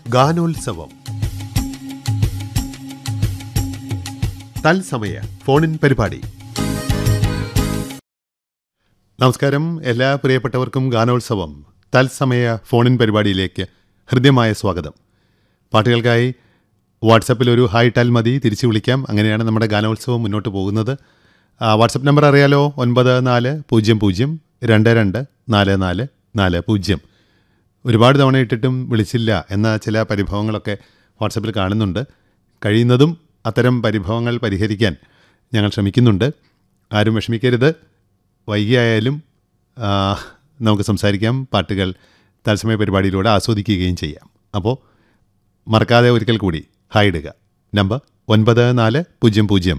ഗാനോത്സവം തത്സമയ ഫോണിൻ പരിപാടി നമസ്കാരം എല്ലാ പ്രിയപ്പെട്ടവർക്കും ഗാനോത്സവം തത്സമയ ഫോണിൻ പരിപാടിയിലേക്ക് ഹൃദ്യമായ സ്വാഗതം പാട്ടുകൾക്കായി വാട്സപ്പിൽ ഒരു ഹായ് ടാൽ മതി തിരിച്ചു വിളിക്കാം അങ്ങനെയാണ് നമ്മുടെ ഗാനോത്സവം മുന്നോട്ട് പോകുന്നത് ആ, വാട്സപ്പ് നമ്പർ അറിയാലോ ഒൻപത് നാല് പൂജ്യം പൂജ്യം രണ്ട് രണ്ട് നാല് നാല് നാല് പൂജ്യം ഒരുപാട് തവണ ഇട്ടിട്ടും വിളിച്ചില്ല എന്ന ചില പരിഭവങ്ങളൊക്കെ വാട്സപ്പിൽ കാണുന്നുണ്ട് കഴിയുന്നതും അത്തരം പരിഭവങ്ങൾ പരിഹരിക്കാൻ ഞങ്ങൾ ശ്രമിക്കുന്നുണ്ട് ആരും വിഷമിക്കരുത് വൈകിയായാലും ആ, നമുക്ക് സംസാരിക്കാം പാട്ടുകൾ തത്സമയ പരിപാടിയിലൂടെ ആസ്വദിക്കുകയും ചെയ്യാം അപ്പോൾ മറക്കാതെ ഒരിക്കൽ കൂടി ഹായ് ഇടുക നമ്പർ ഒൻപത് നാല് പൂജ്യം പൂജ്യം